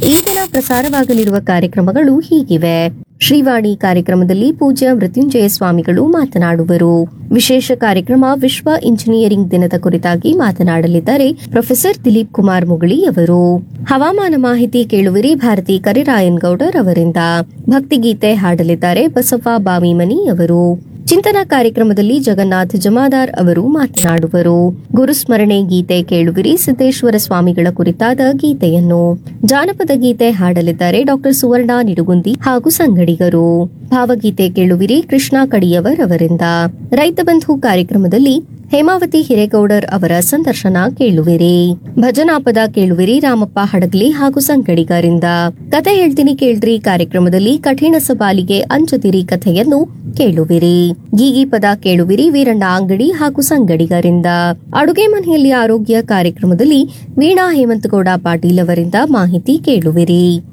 ಈ ದಿನ ಪ್ರಸಾರವಾಗಲಿರುವ ಕಾರ್ಯಕ್ರಮಗಳು ಹೀಗಿವೆ ಶ್ರೀವಾಣಿ ಕಾರ್ಯಕ್ರಮದಲ್ಲಿ ಪೂಜ್ಯ ಮೃತ್ಯುಂಜಯ ಸ್ವಾಮಿಗಳು ಮಾತನಾಡುವರು ವಿಶೇಷ ಕಾರ್ಯಕ್ರಮ ವಿಶ್ವ ಇಂಜಿನಿಯರಿಂಗ್ ದಿನದ ಕುರಿತಾಗಿ ಮಾತನಾಡಲಿದ್ದಾರೆ ಪ್ರೊಫೆಸರ್ ದಿಲೀಪ್ ಕುಮಾರ್ ಮುಗಳಿ ಅವರು ಹವಾಮಾನ ಮಾಹಿತಿ ಕೇಳುವಿರಿ ಭಾರತಿ ಕರಿರಾಯನ್ ಗೌಡರ್ ಅವರಿಂದ ಭಕ್ತಿಗೀತೆ ಹಾಡಲಿದ್ದಾರೆ ಬಸವ ಬಾವಿಮನಿ ಅವರು ಚಿಂತನ ಕಾರ್ಯಕ್ರಮದಲ್ಲಿ ಜಗನ್ನಾಥ್ ಜಮಾದಾರ್ ಅವರು ಮಾತನಾಡುವರು ಗುರುಸ್ಮರಣೆ ಗೀತೆ ಕೇಳುವಿರಿ ಸಿದ್ದೇಶ್ವರ ಸ್ವಾಮಿಗಳ ಕುರಿತಾದ ಗೀತೆಯನ್ನು ಜಾನಪದ ಗೀತೆ ಹಾಡಲಿದ್ದಾರೆ ಡಾಕ್ಟರ್ ಸುವರ್ಣ ನಿಡುಗುಂದಿ ಹಾಗೂ ಸಂಗಡಿಗರು ಭಾವಗೀತೆ ಕೇಳುವಿರಿ ಕೃಷ್ಣ ಕಡಿಯವರ್ ಅವರಿಂದ ರೈತ ಬಂಧು ಕಾರ್ಯಕ್ರಮದಲ್ಲಿ ಹೇಮಾವತಿ ಹಿರೇಗೌಡರ್ ಅವರ ಸಂದರ್ಶನ ಕೇಳುವಿರಿ ಭಜನಾಪದ ಕೇಳುವಿರಿ ರಾಮಪ್ಪ ಹಡಗ್ಲಿ ಹಾಗೂ ಸಂಗಡಿಗರಿಂದ ಕತೆ ಹೇಳ್ತೀನಿ ಕೇಳ್ರಿ ಕಾರ್ಯಕ್ರಮದಲ್ಲಿ ಕಠಿಣ ಸವಾಲಿಗೆ ಅಂಜುತ್ತಿರಿ ಕಥೆಯನ್ನು ಕೇಳುವಿರಿ ಗೀಗಿ ಪದ ಕೇಳುವಿರಿ ವೀರಣ್ಣ ಅಂಗಡಿ ಹಾಗೂ ಸಂಗಡಿಗರಿಂದ ಅಡುಗೆ ಮನೆಯಲ್ಲಿ ಆರೋಗ್ಯ ಕಾರ್ಯಕ್ರಮದಲ್ಲಿ ವೀಣಾ ಹೇಮಂತಗೌಡ ಪಾಟೀಲ್ ಅವರಿಂದ ಮಾಹಿತಿ ಕೇಳುವಿರಿ